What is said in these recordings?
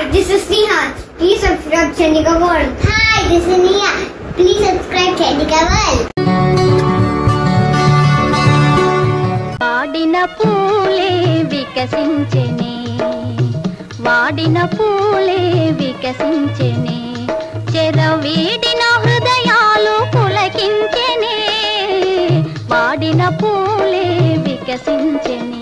this is Neha. Please subscribe Chandika World. Hi, this is Neha. Please subscribe Chandika World. వాడిన పూలే వికసించెనే వాడిన పూలే వికసించెనే చెరవీడిన హృదయాలు పులకించెనే వాడిన పూలే వికసించెనే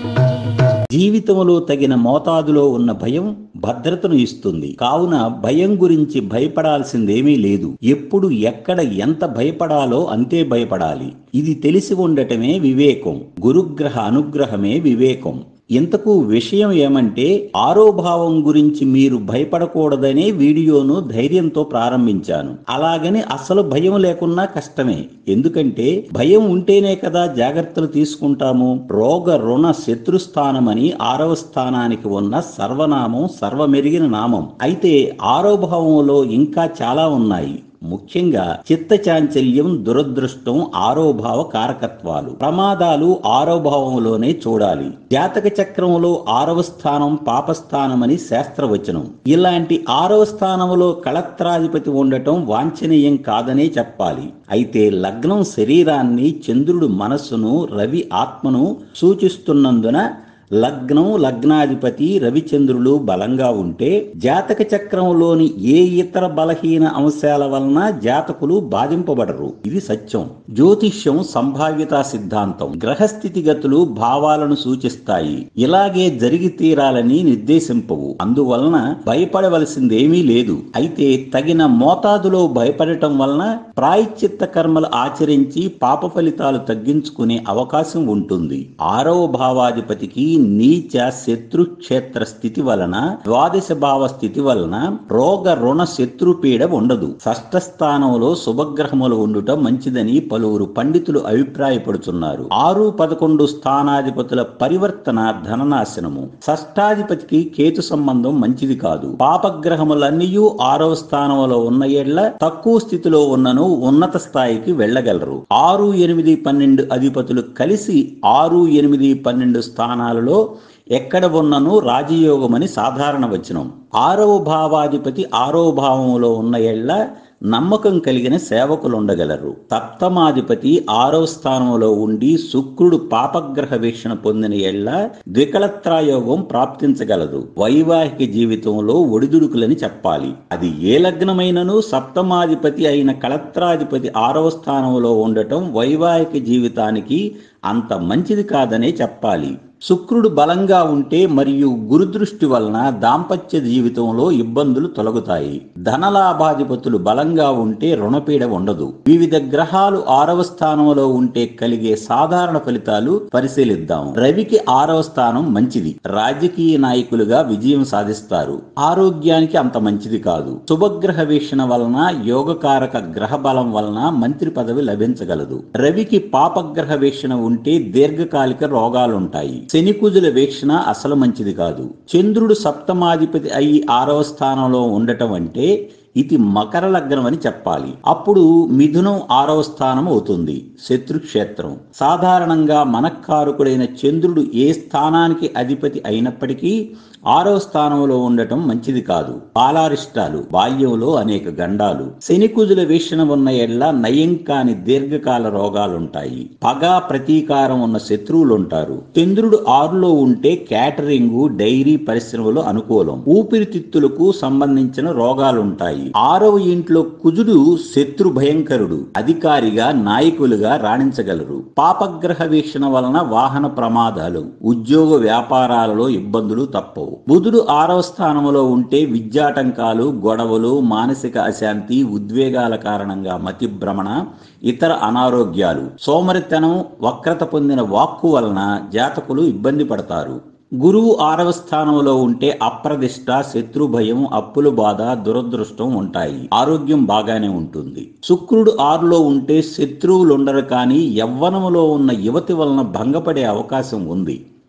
జీవితంలో తగిన మోతాదులో ఉన్న భయం భద్రతను ఇస్తుంది కావున భయం గురించి భయపడాల్సిందేమీ లేదు ఎప్పుడు ఎక్కడ ఎంత భయపడాలో అంతే భయపడాలి ఇది తెలిసి ఉండటమే వివేకం గురుగ్రహ అనుగ్రహమే వివేకం ఇంతకు విషయం ఏమంటే ఆరోభావం గురించి మీరు భయపడకూడదనే వీడియోను ధైర్యంతో ప్రారంభించాను అలాగని అసలు భయం లేకున్నా కష్టమే ఎందుకంటే భయం ఉంటేనే కదా జాగ్రత్తలు తీసుకుంటాము రోగ రుణ శత్రుస్థానమని ఆరవ స్థానానికి ఉన్న సర్వనామం సర్వమెరిగిన నామం అయితే ఆరోభావంలో ఇంకా చాలా ఉన్నాయి ముఖ్యంగా చిత్తచాంచల్యం దురదృష్టం ఆరోభావ కారకత్వాలు ప్రమాదాలు ఆరోభావంలోనే చూడాలి జాతక చక్రంలో ఆరవ స్థానం పాపస్థానమని శాస్త్రవచనం ఇలాంటి ఆరవ స్థానంలో కళత్రాధిపతి ఉండటం వాంఛనీయం కాదనే చెప్పాలి అయితే లగ్నం శరీరాన్ని చంద్రుడు మనస్సును రవి ఆత్మను సూచిస్తున్నందున లగ్నం లగ్నాధిపతి రవిచంద్రులు బలంగా ఉంటే జాతక చక్రంలోని ఏ ఇతర బలహీన అంశాల వలన జాతకులు బాధింపబడరు ఇది సత్యం జ్యోతిష్యం సంభావ్యతా సిద్ధాంతం గ్రహస్థితిగతులు భావాలను సూచిస్తాయి ఇలాగే జరిగి తీరాలని నిర్దేశింపవు అందువలన భయపడవలసిందేమీ లేదు అయితే తగిన మోతాదులో భయపడటం వలన ప్రాయశ్చిత్త కర్మలు ఆచరించి పాప ఫలితాలు తగ్గించుకునే అవకాశం ఉంటుంది ఆరవ భావాధిపతికి నీచ శత్రు క్షేత్ర స్థితి వలన ద్వాదశ భావ స్థితి వలన రోగ రుణ శత్రుపీడ ఉండదు షష్ఠ స్థానంలో శుభగ్రహములు ఉండుట మంచిదని పలువురు పండితులు అభిప్రాయపడుతున్నారు ఆరు పదకొండు స్థానాధిపతుల పరివర్తన ధననాశనము షష్ఠాధిపతికి కేతు సంబంధం మంచిది కాదు పాపగ్రహములన్నీ ఆరవ స్థానంలో ఉన్న ఏళ్ల తక్కువ స్థితిలో ఉన్నను ఉన్నత స్థాయికి వెళ్ళగలరు ఆరు ఎనిమిది పన్నెండు అధిపతులు కలిసి ఆరు ఎనిమిది పన్నెండు స్థానాలలో ఎక్కడ ఉన్నను రాజయోగమని సాధారణ వచనం ఆరవ భావాధిపతి ఆరవ భావంలో ఉన్న ఎళ్ళ నమ్మకం కలిగిన సేవకులు ఉండగలరు సప్తమాధిపతి ఆరవ స్థానంలో ఉండి శుక్రుడు పాపగ్రహ వీక్షణ పొందిన ఎళ్ళ ద్వికలత్రాయోగం ప్రాప్తించగలదు వైవాహిక జీవితంలో ఒడిదుడుకులని చెప్పాలి అది ఏ లగ్నమైనను సప్తమాధిపతి అయిన కళత్రాధిపతి ఆరవ స్థానంలో ఉండటం వైవాహిక జీవితానికి అంత మంచిది కాదనే చెప్పాలి శుక్రుడు బలంగా ఉంటే మరియు గురుదృష్టి వలన దాంపత్య జీవితంలో ఇబ్బందులు తొలగుతాయి ధనలాభాధిపతులు బలంగా ఉంటే రుణపీడ ఉండదు వివిధ గ్రహాలు ఆరవ స్థానంలో ఉంటే కలిగే సాధారణ ఫలితాలు పరిశీలిద్దాం రవికి ఆరవ స్థానం మంచిది రాజకీయ నాయకులుగా విజయం సాధిస్తారు ఆరోగ్యానికి అంత మంచిది కాదు శుభగ్రహ వీక్షణ వలన యోగకారక గ్రహ బలం వలన మంత్రి పదవి లభించగలదు రవికి పాపగ్రహ వీక్షణ ఉంటే దీర్ఘకాలిక రోగాలుంటాయి శనికుజుల వీక్షణ అసలు మంచిది కాదు చంద్రుడు సప్తమాధిపతి అయి ఆరవ స్థానంలో ఉండటం అంటే ఇది మకర లగ్నం అని చెప్పాలి అప్పుడు మిథునం ఆరవ స్థానం అవుతుంది శత్రుక్షేత్రం సాధారణంగా మనక్కారకుడైన చంద్రుడు ఏ స్థానానికి అధిపతి అయినప్పటికీ ఆరవ స్థానంలో ఉండటం మంచిది కాదు బాలారిష్టాలు బాల్యంలో అనేక గండాలు శనికుజుల వీక్షణ ఉన్న ఎడ్ల నయం కాని దీర్ఘకాల రోగాలుంటాయి పగ ప్రతీకారం ఉన్న శత్రువులుంటారు చంద్రుడు ఆరులో ఉంటే క్యాటరింగ్ డైరీ పరిశ్రమలు అనుకూలం ఊపిరితిత్తులకు సంబంధించిన రోగాలుంటాయి ఆరవ ఇంట్లో కుజుడు శత్రు భయంకరుడు అధికారిగా నాయకులుగా రాణించగలరు పాపగ్రహ వీక్షణ వలన వాహన ప్రమాదాలు ఉద్యోగ వ్యాపారాలలో ఇబ్బందులు తప్పవు బుధుడు ఆరవ స్థానంలో ఉంటే విద్యాటంకాలు గొడవలు మానసిక అశాంతి ఉద్వేగాల కారణంగా మతిభ్రమణ ఇతర అనారోగ్యాలు సోమరితనం వక్రత పొందిన వాక్కు వలన జాతకులు ఇబ్బంది పడతారు గురువు ఆరవ స్థానంలో ఉంటే అప్రదిష్ట శత్రు భయం అప్పుల బాధ దురదృష్టం ఉంటాయి ఆరోగ్యం బాగానే ఉంటుంది శుక్రుడు ఆరులో ఉంటే శత్రువులు ఉండరు కానీ యవ్వనములో ఉన్న యువతి వలన భంగపడే అవకాశం ఉంది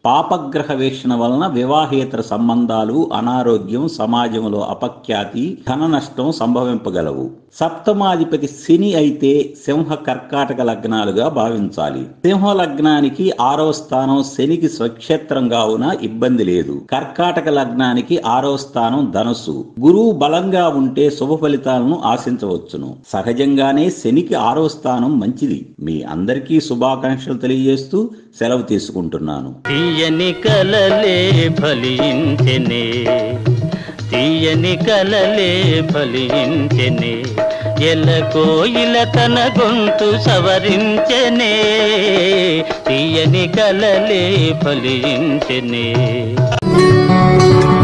పాపగ్రహ వీక్షణ వలన వివాహేతర సంబంధాలు అనారోగ్యం సమాజంలో అపఖ్యాతి ధన నష్టం సంభవింపగలవు సప్తమాధిపతి శని అయితే సింహ కర్కాటక లగ్నాలుగా భావించాలి సింహ లగ్నానికి ఆరవ స్థానం శనికి స్వక్షేత్రం కావున ఇబ్బంది లేదు కర్కాటక లగ్నానికి ఆరవ స్థానం ధనస్సు గురువు బలంగా ఉంటే శుభ ఫలితాలను ఆశించవచ్చును సహజంగానే శనికి ఆరవ స్థానం మంచిది మీ అందరికీ శుభాకాంక్షలు తెలియజేస్తూ సెలవు తీసుకుంటున్నాను తీయని కలలే ఫలించెనే తీయని కలలే ఫలించెనే ఎల కోయిల తన గొంతు సవరించెనే తీయని కలలే ఫలించెనే